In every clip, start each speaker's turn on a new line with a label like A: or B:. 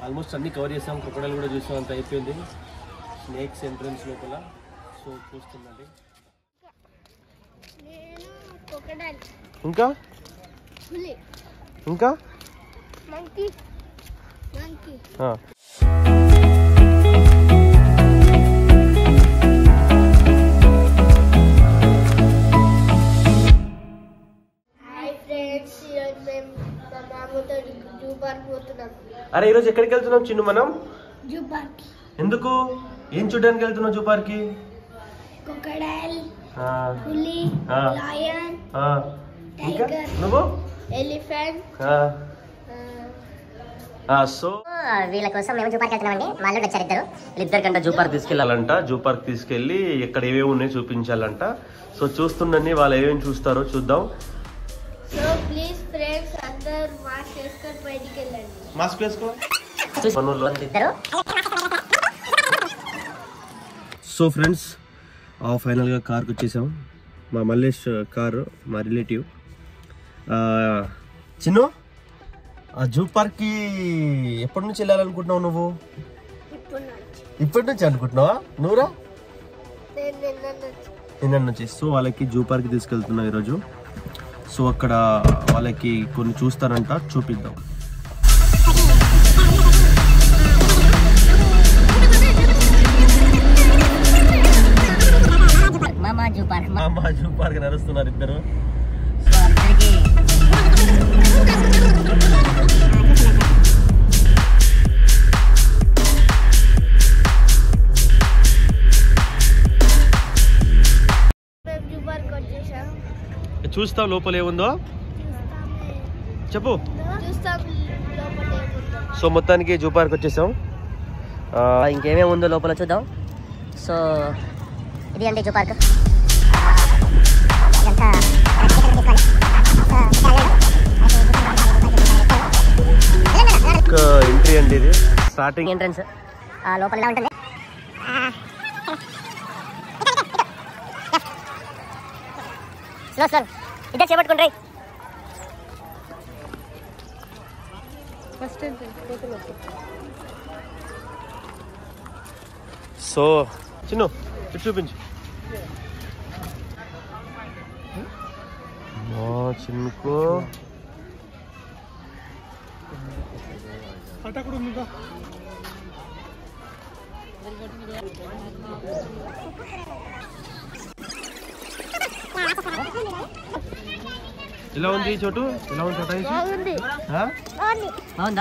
A: Almost అన్ని cover చేసాం crocodile కూడా చూసాం అంత అయిపోయింది స్నేక్స్ ఎంట్రన్స్ లోపల సో చూస్తుందండి
B: నేను crocodile,
A: ఇంకా
B: పులి
A: ఇంకా
B: monkey, monkey.
A: ఆ.
B: హాయ్ ఫ్రెండ్స్ ఈరోజు మేము మా మామతో జూ పార్క్ పోతున్నాం
A: అరే ఈరోజు ఎక్కడికి వెళ్తున్నాం చిన్ను మనం
B: జూ పార్క్
A: ఎందుకు ఏం చూడడానికి వెళ్తున్నాం జూ పార్క్కి
B: crocodile,
A: ఆ,
B: పులి
A: ఆ.
B: lion,
A: ఆ. ఇంకా
B: Tiger.
A: నువ్వు
B: elephant.
A: ఆ.
B: ఆ,
A: ఆ, సో
C: వీళ్ళ కోసం మేము జూ పార్క్ వెళ్తున్నామండి మా అల్లుడు వచ్చారు ఇద్దరు
A: ఇద్దరికంటే జూ పార్క్ తీసుకెళ్ళాలంట జూ పార్క్ తీసుకెళ్ళి ఎక్కడ ఏమేమి ఉన్నాయో చూపించాలంట సో చూస్తుండీ వాళ్ళు ఏమేమి చూస్తారో చూద్దాం
B: సో ప్లీజ్ ఫ్రెండ్స్ అందరు మాస్క్ వేసుకొని బయటికి వెళ్ళండి
A: మాస్క్ వేసుకో
C: ఇద్దరు
A: సో ఫ్రెండ్స్ ఫైనల్గా కార్కి వచ్చేసాం మా మల్లేష్ కారు మా రిలేటివ్ చిన్ను ఆ జూ పార్క్కి ఎప్పటి నుంచి వెళ్ళాలనుకుంటున్నావు నువ్వు
B: ఇప్పుడు నుంచి
A: ఇప్పటి నుంచి అనుకుంటున్నావా నువ్వురా
B: నేను నిన్న నుంచి
A: నిన్న నుంచి సో వాళ్ళకి జూ పార్క్ తీసుకెళ్తున్నాం ఈరోజు సో అక్కడ వాళ్ళకి కొన్ని చూస్తారంట చూపిద్దాం
C: మామా జూ పార్క్ మా
A: మా జూ పార్క్ నడుస్తున్నారు ఇద్దరు
C: సో అందరికి
B: మేము జూ పార్క్ వచ్చేసాం
A: చూస్తాం లోపల ఏముందో
B: చూస్తామే
A: చెప్పు
B: చూస్తాం లోపల ఏముందో
A: సో మొత్తానికి జూ పార్క్ వచ్చేసాం
C: ఆ, ఇంకేమేమి ఉందో లోపల చూద్దాం సో ఇది అండి జూ పార్క్ ఇదంతా
A: ఒక ఎంట్రీ అండి ఇది స్టార్టింగ్
C: ఎంట్రన్స్ ఆ లోపల ఇలా ఉంటుంది స్లో స్లో ఇద్దరు చేపట్టుకుంటాయి
A: సో చిన్ను ఇటు చూపించు మా చిన్నుకు ఎలా ఉంది ఈ చోటు ఎలా ఉంది చోట ఇది?
B: బాగుంది
A: ఆ?
B: బాగుంది
C: బాగుందా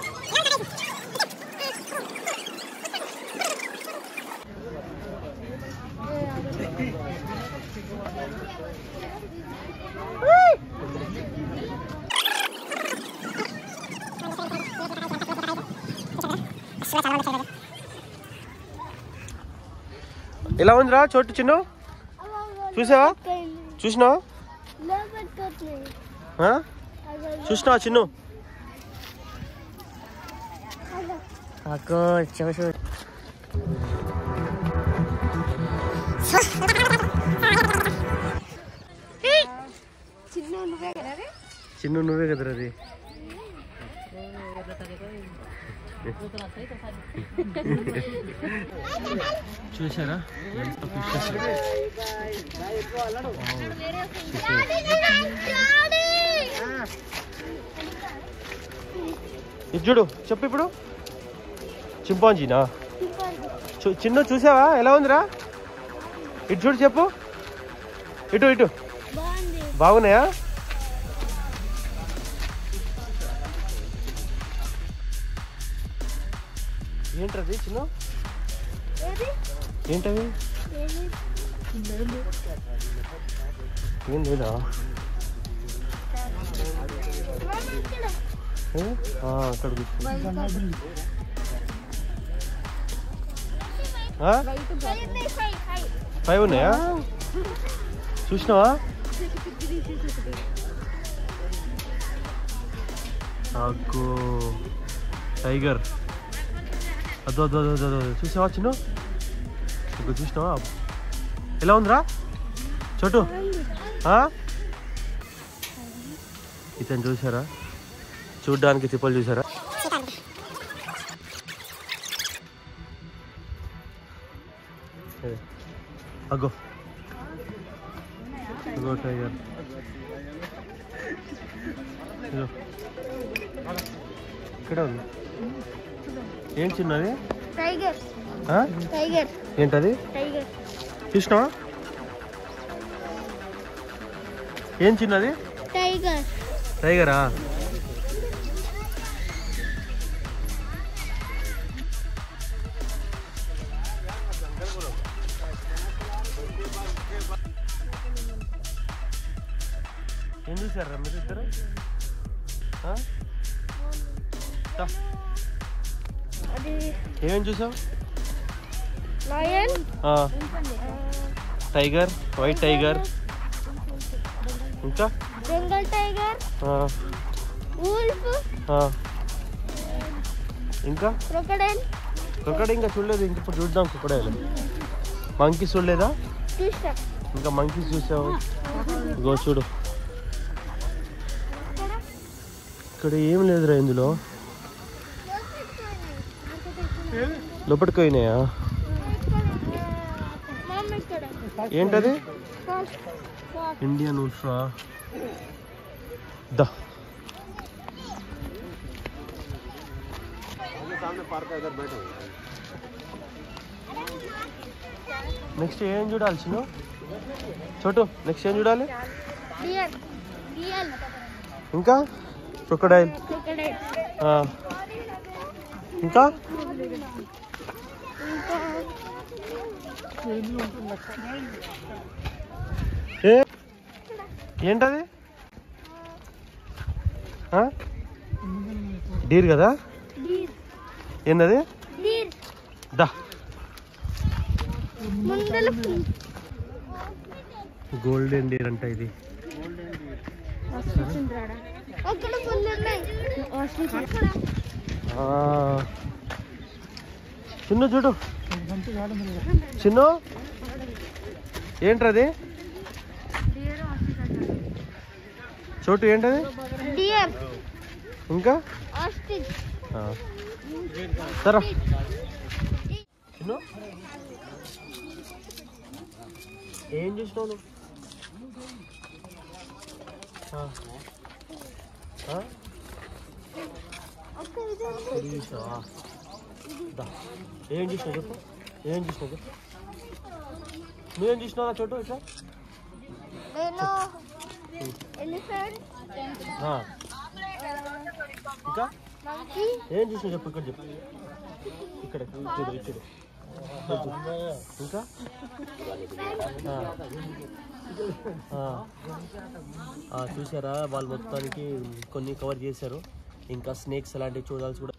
A: ఎలా ఉందిరా చోటు చిన్ను చూసావా చూసినావా ఆ? చూసినావా చిన్ను
C: అక్కో చూసు
B: చిన్న నువ్వే కదా
A: చిన్ను నువ్వే కదరా అది చూసారా ఎంత ఫిషెస్ ఇది చూడు చెప్పు ఇప్పుడు చింపాంజీనా చూ- చిన్ను చూసావా ఎలా ఉందిరా ఇటు చూడు చెప్పు ఇటు ఇటు
B: బాగుంది
A: బాగున్నాయా ఏంటది చిన్న
B: ఏది
A: ఏంటవి
B: ఏది
A: ఏం లేదా ఏ? ఆ, అక్కడ కూర్చో. ఆ? ఫైవ్ ఉన్నాయా చూసినావా అగ్గో టైగర్ అదో అదో అదో అదో అదో. చూసావా చిన్న ఇప్పుడు చూసినావా ఎలా ఉందిరా చోటు ఆ? ఇతను చూసారా చూడ్డానికి తిప్పలు చూసారా అగో అగో టైగర్ ఇగో. ఇక్కడ ఉంది ఏం చిన్నది
B: టైగర్
A: ఆ?
B: టైగర్
A: ఏంటది
B: టైగర్
A: చూసినావా ఏం చిన్నది
B: టైగర్
A: టైగరా ఏం చూసారా మీరు ఇద్దరు ఆ? దా.
B: అది
A: ఏమేం చూసావు
B: లయన్
A: ఆ, టైగర్ వైట్ టైగర్ ఇంకా
B: బెంగాల్ టైగర్
A: ఆ,
B: వూల్ఫ్
A: ఆ. ఇంకా
B: క్రొకడైల్
A: కుక్కడ ఇంకా చూడలేదు ఇంక ఇప్పుడు చూద్దాం కుక్కడేలు మంకీస్ చూడలేదా
B: చూసా
A: ఇంకా మంకీస్ చూసావు ఇగో చూడు ఇక్కడ ఏం లేదురా ఇందులో లోపలికి పోయినాయా
B: మమ్మీ ఇక్కడ
A: ఏంటది
B: ఫాస్ట్ ఫాస్ట్
A: ఇండియన్ ఉల్ఫా దా నెక్స్ట్ ఏం చూడాలి చిన్న చోటు నెక్స్ట్ ఏం చూడాలి
B: డియర్ డియర్
A: ఇంకా క్రొకడైల్
B: క్రొకడైల్
A: ఇంకా
B: ఇంకా
A: ఏ ఏంటది ఆ? డీర్ కదా
B: డీర్
A: ఏందది
B: డీర్
A: దా
B: ముందల
A: గోల్డెన్ డీర్ అంట ఇది
B: అక్కడ ఫుల్ ఉన్నాయి
A: ఆ. చిన్ను చూడు చిన్ను ఏంట్రది చోటు ఏంటది
B: డియర్
A: ఇంకా
B: ఆస్టిచ్
A: ఆ. సరే చిన్ను ఏం చూసినావు నువ్వు ఆ. ఆ?
B: అక్కడ ఇది
A: ఇది చూసినావా దా. ఏం చూసినావు చెప్పు ఏం చూసినావు చెప్పు నువ్వేం చూసినావు చోటు ఇట్లా
B: నేను ఎలిఫెంట్
A: ఆ. ఇంకా
B: మంకీ
A: ఏం చూసినావు చెప్పు ఇక్కడ చెప్పు ఇక్కడ ఇచ్చుడు ఇచ్చుడు ఇంకా ఆ. ఆ. ఆ, చూసారా వాళ్ళు మొత్తానికి కొన్ని కవర్ చేశారు ఇంకా స్నేక్స్ అలాంటివి చూడాల్సి కూడా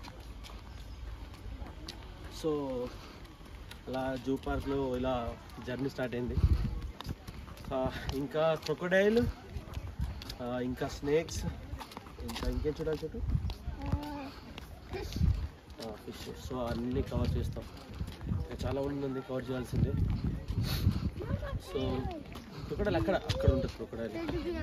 A: సో అలా జూ పార్క్లో ఇలా జర్నీ స్టార్ట్ అయింది ఆ, ఇంకా క్రొకడైల్ ఇంకా స్నేక్స్ ఇంకా ఇంకేం చూడాలి చుట్టూ ఫిష్ సో అన్నీ కవర్ చేస్తాం ఇంకా చాలా ఉంది కవర్ చేయాల్సిందే సో క్రొకడైల్ అక్కడ అక్కడ ఉంటుంది క్రొకడైల్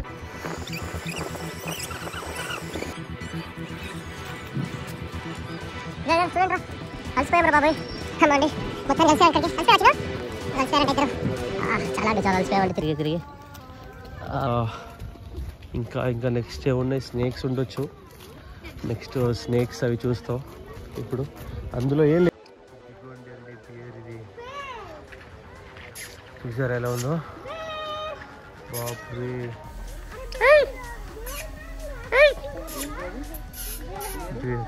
C: చూడండి అలసిపోయారు బాబాయ్ అమ్మండి మొత్తం కలిసారు ఇక్కడికి అలసిపోయా కలిసారంటే ఇద్దరు ఆ, చాలా అంటే చాలా అలసిపోయామండి తిరిగి తిరిగి
A: ఇంకా ఇంకా నెక్స్ట్ ఏమున్నాయి స్నేక్స్ ఉండొచ్చు నెక్స్ట్ స్నేక్స్ అవి చూస్తాం ఇప్పుడు అందులో ఏం లేదు చూసారా ఎలా ఉందో బాపురే ఇది.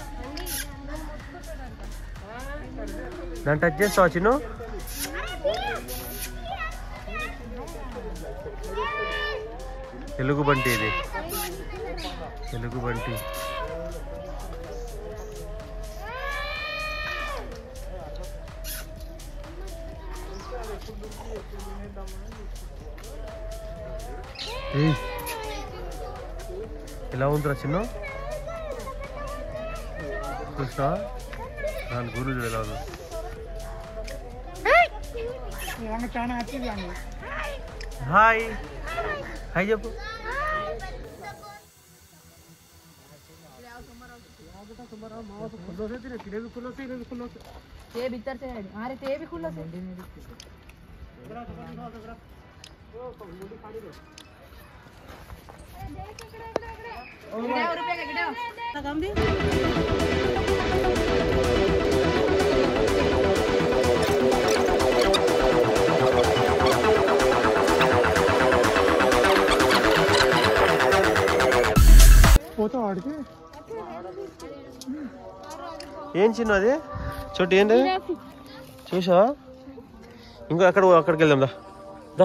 A: దాన్ని టచ్ చేస్తావా చిన్ను తెలుగు బంటి ఇది తెలుగు బంటి ఏయ్. ఎలా ఉందిరా చిన్న చూసినా దాని గురు చూడు ఎలా ఉందో హాయ్ హాయ్ చెప్పు
D: ये भीतर से है अरे ते भी खुला से పోతావు ఆడికి
A: ఏం చిన్న అది చోటు ఏంటి చూసావా ఇంకో అక్కడ అక్కడికి వెళ్దాం దా దా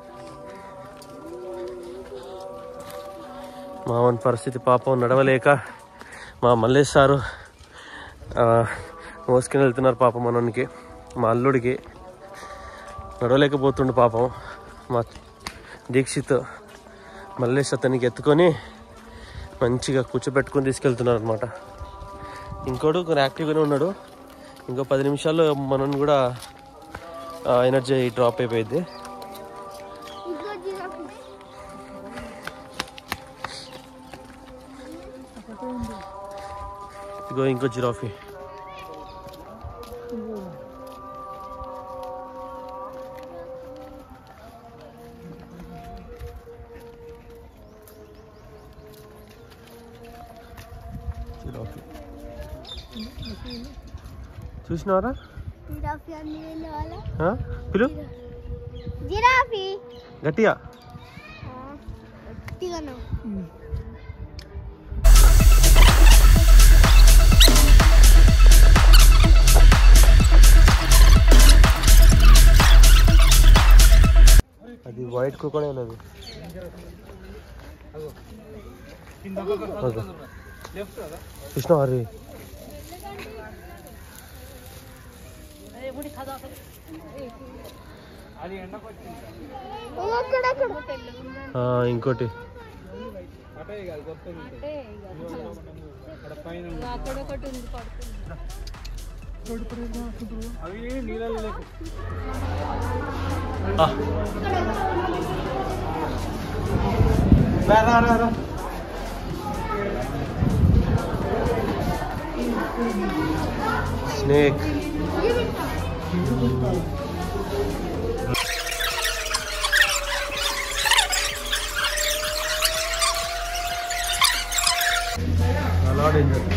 A: మావన్ పరిస్థితి పాపం నడవలేక మా మల్లేష్ సారు ఆ, మోసుకుని వెళ్తున్నారు పాపం మనకి మా అల్లుడికి నడవలేకపోతుండు పాపం మా దీక్షిత్ మల్లేష్ అతనికి ఎత్తుకొని మంచిగా కూర్చోబెట్టుకొని తీసుకెళ్తున్నారు అనమాట ఇంకోడు కొంచెం యాక్టివ్గానే ఉన్నాడు ఇంకో పది నిమిషాల్లో మనం కూడా ఎనర్జీ డ్రాప్ అయిపోయింది
B: ఇంకో జిరాఫీ
A: ఇగో ఇంకో జిరాఫీ జిరాఫీ చూసినారా
B: జిరాఫీ అన్ని వెళ్ళాలా
A: ఆ? పిలు
B: జిరాఫీ
A: గట్టిగా
B: గట్టిగాను
A: అది వైట్ క్రొకోడైల్ అది చూసినావా అది
B: అక్కడక్కడ
A: ఆ, ఇంకోటి ఆ. స్నేక్ చాలా డేంజర్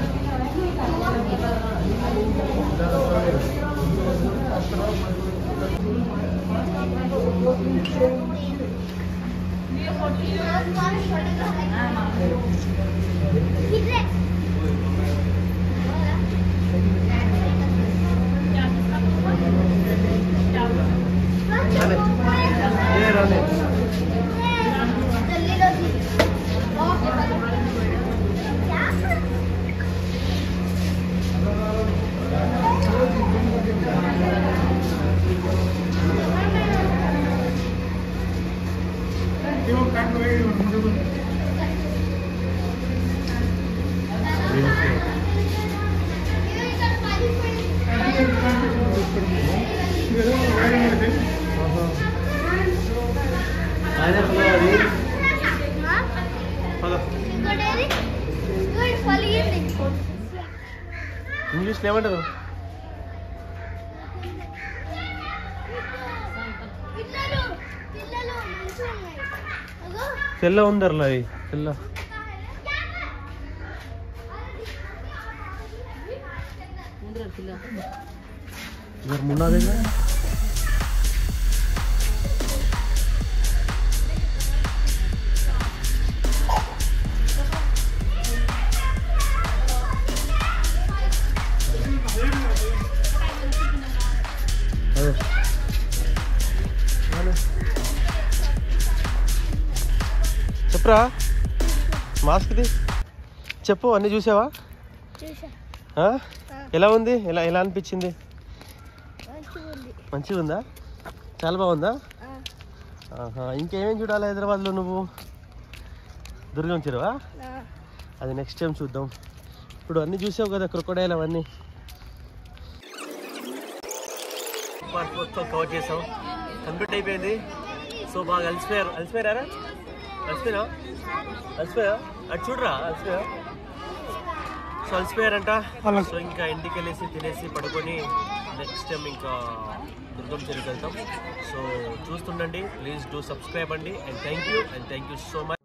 A: ఇంగ్లీష్లో ఏమంటారు
B: పిల్లలు పిల్లలు మంచిగా ఉన్నాయి అగో
A: తెల్ల ఉందర్లా అవి తెల్ల ఇద్దరు మున్నాదేగా అదే అదే. చెప్పురా మాస్క్ది చెప్పు అన్నీ చూసావా
B: చూసా
A: ఆ? ఎలా ఉంది ఎలా ఎలా అనిపించింది
B: మంచిగా ఉంది
A: మంచిగా ఉందా చాలా బాగుందా ఆహా ఇంకేమేం చూడాలి హైదరాబాద్లో నువ్వు దుర్గం చెరువా అది నెక్స్ట్ టైం చూద్దాం ఇప్పుడు అన్నీ చూసావు కదా క్రొకడైల్ అవన్నీ పార్క్ మొత్తం కవర్ చేసాం కంప్లీట్ అయిపోయింది సో బాగా అలసిపోయారు అలసిపోయారా అలసిపోయినా అలసిపోయా అటు చూడరా అలసిపోయా సో అలసిపోయారంట సో ఇంకా ఇంటికి వెళ్ళేసి తినేసి పడుకొని నెక్స్ట్ టైం ఇంకా దుర్గం చెరుకు వెళ్తాం సో చూస్తుండండి ప్లీజ్ డూ సబ్స్క్రైబ్ అండి and thank you and thank you so much